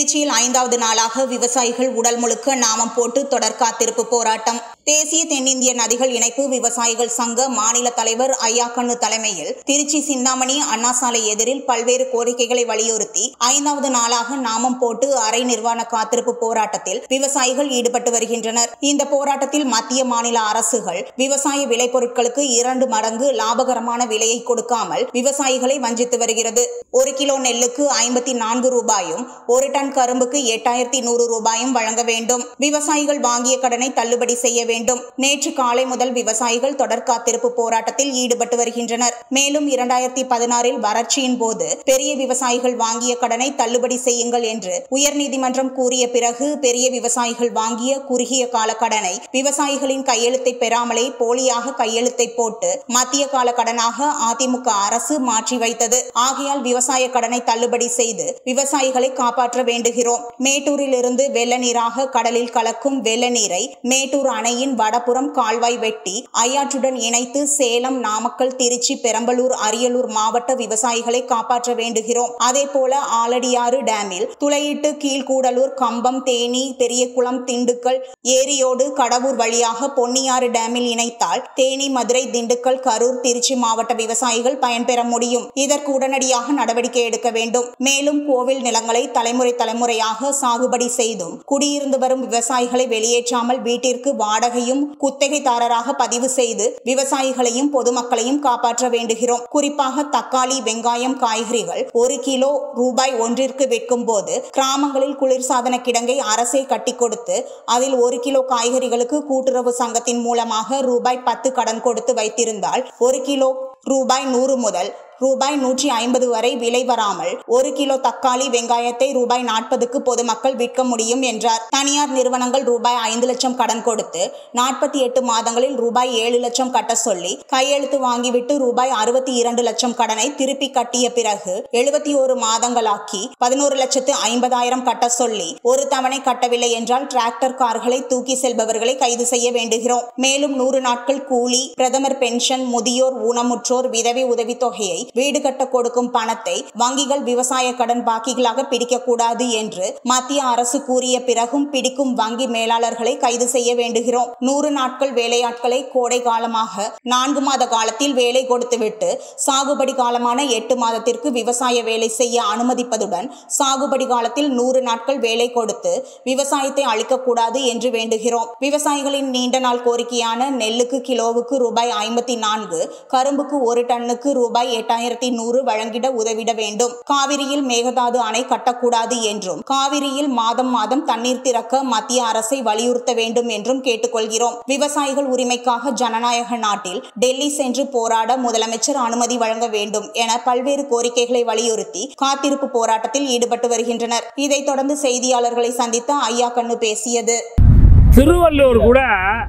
திருச்சியில் ஐந்தாவது நாளாக விவசாயிகள் உடல் முழுக்க நாமம் போட்டு தொடர் காத்திருப்பு போராட்டம் தேசிய தென்னிந்திய நதிகள் இணைப்பு விவசாயிகள் சங்க மாநில தலைவர் ஐயாக்கண்ணு தலைமையில் திருச்சி சிந்தாமணி அண்ணா சாலை எதிரில் பல்வேறு கோரிக்கைகளை வலியுறுத்தி ஐந்தாவது நாளாக நாமம் போட்டு அரை நிர்வாண காத்திருப்பு போராட்டத்தில் விவசாயிகள் ஈடுபட்டு வருகின்றனர் இந்த போராட்டத்தில் மத்திய மாநில அரசுகள் விவசாய விளைபொருட்களுக்கு இரண்டு மடங்கு லாபகரமான விலையை கொடுக்காமல் விவசாயிகளை வஞ்சித்து வருகிறது ஒரு கிலோ நெல்லுக்கு ஐம்பத்தி நான்கு ரூபாயும் ஒரு டன் கரும்புக்கு எட்டாயிரத்தி நூறு ரூபாயும் வழங்க வேண்டும் விவசாயிகள் வாங்கிய கடனை தள்ளுபடி செய்ய வேண்டும் நேற்று காலை முதல் விவசாயிகள் தொடர் காத்திருப்பு போராட்டத்தில் ஈடுபட்டு வருகின்றனர் மேலும் இரண்டாயிரத்தி பதினாறில் வறட்சியின் போது பெரிய விவசாயிகள் வாங்கிய கடனை தள்ளுபடி செய்யுங்கள் என்று உயர்நீதிமன்றம் கூறிய பிறகு பெரிய விவசாயிகள் வாங்கிய குறுகிய கால கடனை விவசாயிகளின் கையெழுத்தை பெறாமலே போலியாக கையெழுத்தை போட்டு மத்திய கால கடனாக அதிமுக அரசு மாற்றி வைத்தது ஆகையால் விவசாய கடனை தள்ளுபடி செய்து விவசாயிகளை காப்பாற்ற வேண்டுகிறோம் மேட்டூரில் இருந்து வெள்ள நீராக கடலில் கலக்கும் வெள்ள நீரை மேட்டூர் அணையின் வடபுறம் கால்வாய் வெட்டி ஐயாற்றுடன் இணைத்து சேலம் நாமக்கல் திருச்சி பெரம்பலூர் அரியலூர் மாவட்ட விவசாயிகளை காப்பாற்ற வேண்டுகிறோம் அதே போல ஆலடியாறு டேமில் துளையிட்டு கீழ்கூடலூர் கம்பம் தேனி பெரியகுளம் திண்டுக்கல் ஏரியோடு கடவூர் வழியாக பொன்னியாறு டேமில் இணைத்தால் தேனி மதுரை திண்டுக்கல் கரூர் திருச்சி மாவட்ட விவசாயிகள் பயன்பெற முடியும் இதற்கு உடனடியாக நடவடிக்கை எடுக்க வேண்டும் மேலும் கோவில் நிலங்களை தலைமுறை தலைமுறையாக சாகுபடி செய்தும் குடியிருந்து வரும் விவசாயிகளை வெளியேற்றாமல் வீட்டிற்கு வாடகையும் குத்தகைதாரராக பதிவு செய்து விவசாயிகளையும் பொதுமக்களையும் காப்பாற்ற வேண்டுகிறோம் குறிப்பாக தக்காளி வெங்காயம் காய்கறிகள் ஒரு கிலோ ரூபாய் ஒன்றிற்கு விற்கும் போது கிராமங்களில் குளிர்சாதன கிடங்கை அரசே கட்டி கொடுத்து அதில் ஒரு கிலோ காய்கறிகளுக்கு கூட்டுறவு சங்கத்தின் மூலமாக ரூபாய் பத்து கடன் கொடுத்து வைத்திருந்தால் ஒரு கிலோ ரூபாய் நூறு முதல் ரூபாய் நூற்றி ஐம்பது வரை விலை வராமல் ஒரு கிலோ தக்காளி வெங்காயத்தை ரூபாய் நாற்பதுக்கு பொதுமக்கள் விற்க முடியும் என்றார் தனியார் நிறுவனங்கள் ரூபாய் ஐந்து லட்சம் கடன் கொடுத்து நாற்பத்தி எட்டு மாதங்களில் ரூபாய் ஏழு லட்சம் கட்ட சொல்லி கையெழுத்து வாங்கிவிட்டு ரூபாய் அறுபத்தி இரண்டு லட்சம் கடனை திருப்பி கட்டிய பிறகு எழுபத்தி ஒரு மாதங்களாக்கி பதினோரு லட்சத்து ஐம்பதாயிரம் கட்ட சொல்லி ஒரு தவணை கட்டவில்லை என்றால் டிராக்டர் கார்களை தூக்கி செல்பவர்களை கைது செய்ய வேண்டுகிறோம் மேலும் நூறு நாட்கள் கூலி பிரதமர் பென்ஷன் முதியோர் ஊனமுற்றோர் விதவை உதவித்தொகையை வீடு கட்ட கொடுக்கும் பணத்தை வங்கிகள் விவசாய கடன் பாக்கிகளாக பிடிக்கக்கூடாது என்று மத்திய அரசு கூறிய பிறகும் பிடிக்கும் வங்கி மேலாளர்களை கைது செய்ய வேண்டுகிறோம் நூறு நாட்கள் வேலையாட்களை கோடை காலமாக நான்கு மாத காலத்தில் வேலை கொடுத்துவிட்டு சாகுபடி காலமான எட்டு மாதத்திற்கு விவசாய வேலை செய்ய அனுமதிப்பதுடன் சாகுபடி காலத்தில் நூறு நாட்கள் வேலை கொடுத்து விவசாயத்தை அளிக்கக்கூடாது என்று வேண்டுகிறோம் விவசாயிகளின் நீண்ட நாள் கோரிக்கையான நெல்லுக்கு கிலோவுக்கு ரூபாய் ஐம்பத்தி நான்கு கரும்புக்கு ஒரு டன்னுக்கு ரூபாய் எட்டாயிரத்தி நூறு வழங்கிட உதவிட வேண்டும் காவிரியில் மேகதாது அணை கட்டக்கூடாது என்றும் காவிரியில் மாதம் மாதம் தண்ணீர் திறக்க மத்திய அரசை வலியுறுத்த வேண்டும் என்றும் கேட்டுக்கொள்கிறோம் விவசாயிகள் உரிமைக்காக ஜனநாயக நாட்டில் டெல்லி சென்று போராட முதலமைச்சர் அனுமதி வழங்க வேண்டும் என பல்வேறு கோரிக்கைகளை வலியுறுத்தி காத்திருப்பு போராட்டத்தில் ஈடுபட்டு வருகின்றனர் இதைத் தொடர்ந்து செய்தியாளர்களை சந்தித்த ஐயா கண்ணு பேசியது திருவள்ளுவர் கூட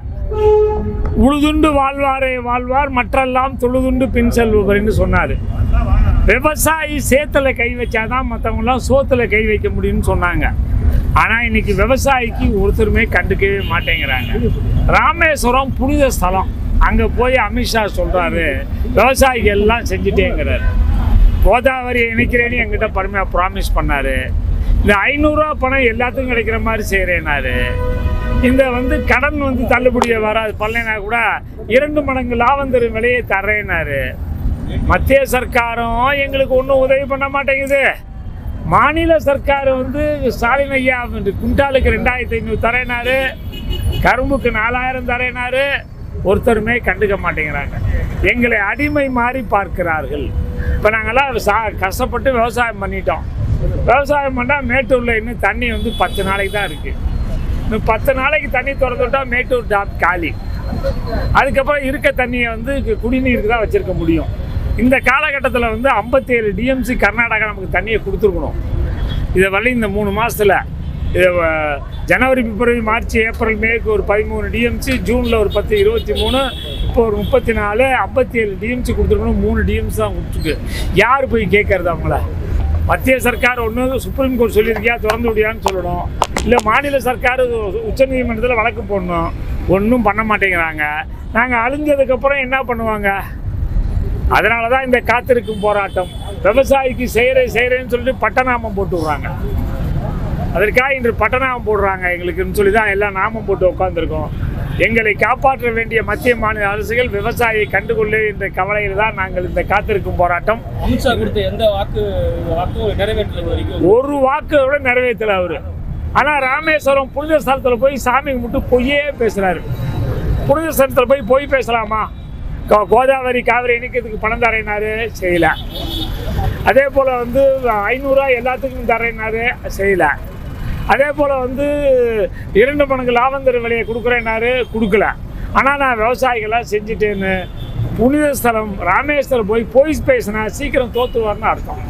உழுதுண்டு வாழ்வாரே வாழ்வார் மற்றெல்லாம் தொழுதுண்டு பின் செல்பவர்னு சொன்னார் விவசாயி சேத்துல கை வச்சாதான் மற்றவங்களாம் சோத்துல கை வைக்க முடியும்னு சொன்னாங்க ஆனால் இன்னைக்கு விவசாயிக்கு ஒருத்தருமே கண்டுக்கவே மாட்டேங்கிறாங்க ராமேஸ்வரம் புனித ஸ்தலம் அங்கே போய் அமித்ஷா சொல்கிறாரு விவசாயிகள் எல்லாம் செஞ்சுட்டேங்கிறாரு கோதாவரி இணைக்கிறேன்னு என்கிட்ட பருமையாக ப்ராமிஸ் பண்ணாரு இந்த ஐநூறுரூவா பணம் எல்லாத்துக்கும் கிடைக்கிற மாதிரி செய்கிறேனாரு இந்த வந்து கடன் வந்து தள்ளுபடியை வராது பண்ணலைனா கூட இரண்டு மடங்கு லாபம் தரும் விலையை தர்றேனாரு மத்திய சர்க்காரும் எங்களுக்கு ஒன்றும் உதவி பண்ண மாட்டேங்குது மாநில சர்க்கார் வந்து ஸ்டாலின் ஐயா வந்து குண்டாலுக்கு ரெண்டாயிரத்தி ஐநூறு தரேனாரு கரும்புக்கு நாலாயிரம் தரேனாரு ஒருத்தருமே கண்டுக்க மாட்டேங்கிறாங்க எங்களை அடிமை மாறி பார்க்கிறார்கள் இப்போ நாங்கள்லாம் சா கஷ்டப்பட்டு விவசாயம் பண்ணிட்டோம் விவசாயம் பண்ணால் மேட்டூரில் இன்னும் தண்ணி வந்து பத்து நாளைக்கு தான் இருக்குது இன்னும் பத்து நாளைக்கு தண்ணி திறந்து விட்டா மேட்டூர் டேம் காலி அதுக்கப்புறம் இருக்க தண்ணியை வந்து கு- குடிநீருக்கு தான் வச்சிருக்க முடியும் இந்த காலகட்டத்தில் வந்து 57 டிஎம்சி கர்நாடகா நமக்கு தண்ணியை கொடுத்துருக்கணும் இதை வழி இந்த மூணு மாதத்தில் இது அஹ், ஜனவரி பிப்ரவரி மார்ச் ஏப்ரல் மேக்கு ஒரு பதிமூணு டிஎம்சி ஜூனில் ஒரு பத்து இருபத்தி மூணு இப்போ ஒரு முப்பத்தி நாலு ஐம்பத்தி ஏழு டிஎம்சி கொடுத்துருக்கணும் மூணு டிஎம்சி தான் கொடுத்துருக்கு யார் போய் கேட்கறது அவங்கள மத்திய சர்க்கார் ஒன்று சுப்ரீம் கோர்ட் சொல்லியிருக்கியா திறந்து விடியான்னு சொல்லணும் இல்லை மாநில சர்க்கார் உச்சநீதிமன்றத்தில் வழக்கு போடணும் ஒன்றும் பண்ண மாட்டேங்கிறாங்க நாங்கள் அழிஞ்சதுக்கப்புறம் என்ன பண்ணுவாங்க அதனால தான் இந்த காத்திருக்கும் போராட்டம் விவசாயிக்கு செய்கிறேன் செய்கிறேன்னு சொல்லிட்டு பட்டநாமம் போட்டு விட்றாங்க அதற்காக இன்று பட்டநாமம் போடுறாங்க எங்களுக்குன்னு சொல்லி தான் எல்லாம் நாமம் போட்டு உட்காந்துருக்கோம் எங்களை காப்பாற்ற வேண்டிய மத்திய மாநில அரசுகள் விவசாயியை கண்டுகொள்ளே என்ற கவலையில் தான் நாங்கள் இந்த காத்திருக்கும் போராட்டம் அமித்ஷா கொடுத்த எந்த வாக்கு வாக்கும் நிறைவேற்றது வரைக்கும் ஒரு வாக்கு கூட நிறைவேற்றல அவரு ஆனால் ராமேஸ்வரம் புனித ஸ்தலத்தில் போய் சாமி கும்பிட்டு பொய்யே பேசுகிறாரு புனித ஸ்தலத்தில் போய் பொய் பேசலாமா கோ- கோதாவரி காவிரி இணைக்கிறதுக்கு பணம் தரேனாரு செய்யல அதே போல் வந்து ஐநூறுரூவா எல்லாத்துக்கும் தரேனாரு செய்யல அதே போல் வந்து இரண்டு மடங்கு லாபம் தரும் விலையை கொடுக்குறேன்னாரு கொடுக்கல ஆனால் நான் விவசாயிகளாக செஞ்சுட்டேன்னு புனித ஸ்தலம் ராமேஸ்வரம் போய் பொய் பேசினா சீக்கிரம் தோத்துவார்னு அர்த்தம்